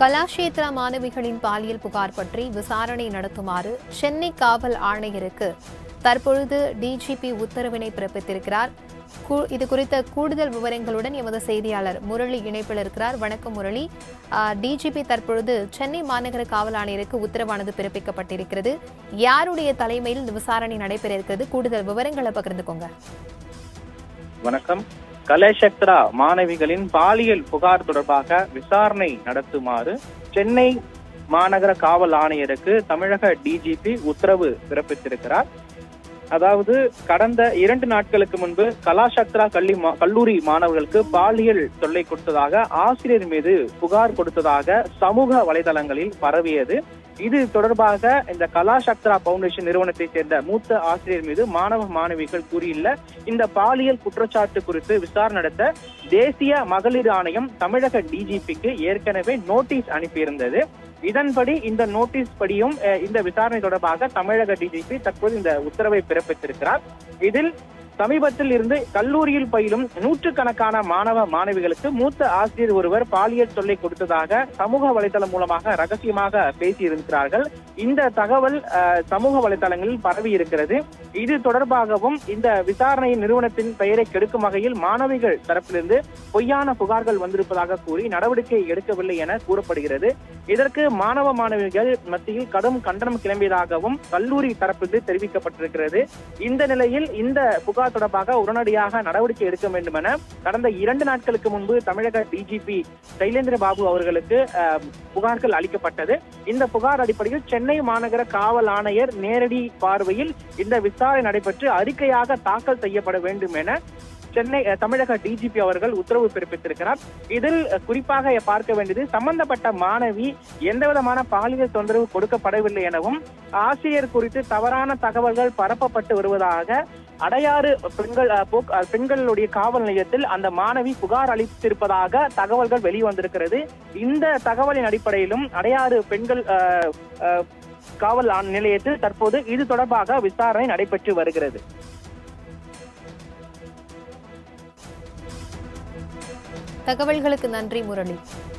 கலாஷேத்ரா மாணவிகளின் பாலியல் புகார் பற்றி விசாரணை நடத்துமாறு சென்னை காவல் ஆணையருக்கு தற்பொழுது டிஜிபி உத்தரவினை பிறப்பித்திருக்கிறார் கூ- இது குறித்த கூடுதல் விவரங்களுடன் எமது செய்தியாளர் முரளி இணைப்பில் இருக்கிறார் வணக்கம் முரளி டிஜிபி தற்பொழுது சென்னை மாநகர காவல் ஆணையருக்கு உத்தரவானது பிறப்பிக்கப்பட்டிருக்கிறது யாருடைய தலைமையில் இந்த விசாரணை நடைபெற இருக்கிறது கூடுதல் விவரங்களை பகிர்ந்துக்கோங்க வணக்கம் கலேஷக்ரா மாணவிகளின் பாலியல் புகார் தொடர்பாக விசாரணை நடத்துமாறு சென்னை மாநகர காவல் ஆணையருக்கு தமிழக டிஜிபி உத்தரவு பிறப்பித்திருக்கிறார் அதாவது கடந்த இரண்டு நாட்களுக்கு முன்பு கலாஷக்ரா கல்வி மா- கல்லூரி மாணவர்களுக்கு பாலியல் தொல்லை கொடுத்ததாக ஆசிரியர் மீது புகார் கொடுத்ததாக சமூக வலைதளங்களில் பரவியது இது தொடர்பாக இந்த கலாசக்ரா பவுண்டேஷன் நிறுவனத்தை சேர்ந்த மூத்த ஆசிரியர் மீது மாணவ மாணவிகள் கூறியுள்ள இந்த பாலியல் குற்றச்சாட்டு குறித்து விசாரணை நடத்த தேசிய மகளிர் ஆணையம் தமிழக டிஜிபிக்கு ஏற்கனவே நோட்டீஸ் அனுப்பியிருந்தது இதன்படி இந்த நோட்டீஸ் படியும் அஹ், இந்த விசாரணை தொடர்பாக தமிழக டிஜிபி தற்போது இந்த உத்தரவை பிறப்பித்திருக்கிறார் இதில் சமீபத்தில் இருந்து கல்லூரியில் பயிலும் நூற்றுக்கணக்கான மாணவ மாணவிகளுக்கு மூத்த ஆசிரியர் ஒருவர் பாலியல் தொல்லை கொடுத்ததாக சமூக வலைதளம் மூலமாக ரகசியமாக பேசியிருக்கிறார்கள் இந்த தகவல் அஹ், சமூக வலைதளங்களில் பரவி இருக்கிறது இது தொடர்பாகவும் இந்த விசாரணை நிறுவனத்தின் பெயரை கெடுக்கும் வகையில் மாணவிகள் தரப்பிலிருந்து பொய்யான புகார்கள் வந்திருப்பதாக கூறி நடவடிக்கை எடுக்கவில்லை என கூறப்படுகிறது இதற்கு மாணவ மாணவிகள் மத்தியில் கடும் கண்டனம் கிளம்பியதாகவும் கல்லூரி தரப்பிலிருந்து தெரிவிக்கப்பட்டிருக்கிறது இந்த நிலையில் இந்த புகார் தொடர்பாக உடனடியாக நடவடிக்கை எடுக்க வேண்டும் என கடந்த இரண்டு நாட்களுக்கு முன்பு தமிழக டிஜிபி சைலேந்திர பாபு அவர்களுக்கு அஹ், புகார்கள் அளிக்கப்பட்டது இந்த புகார் அடிப்படையில் சென்னை மாநகர காவல் ஆணையர் நேரடி பார்வையில் இந்த விசாரணை நடைபெற்று அறிக்கையாக தாக்கல் செய்யப்பட வேண்டும் என சென்னை அஹ், தமிழக டிஜிபி அவர்கள் உத்தரவு பிறப்பித்திருக்கிறார் இதில் அஹ், குறிப்பாக பார்க்க வேண்டியது சம்பந்தப்பட்ட மாணவி எந்த விதமான பாலியல் தொந்தரவு கொடுக்கப்படவில்லை எனவும் ஆசிரியர் குறித்து தவறான தகவல்கள் பரப்பப்பட்டு வருவதாக அடையாறு பெண்கள் அஹ், போக்- அஹ், பெண்களுடைய காவல் நிலையத்தில் அந்த மாணவி புகார் அளித்திருப்பதாக தகவல்கள் வெளிவந்திருக்கிறது இந்த தகவலின் அடிப்படையிலும் அடையாறு பெண்கள் அஹ், அஹ், காவல் ஆண் நிலையத்தில் தற்போது இது தொடர்பாக விசாரணை நடைபெற்று வருகிறது தகவல்களுக்கு நன்றி முரளி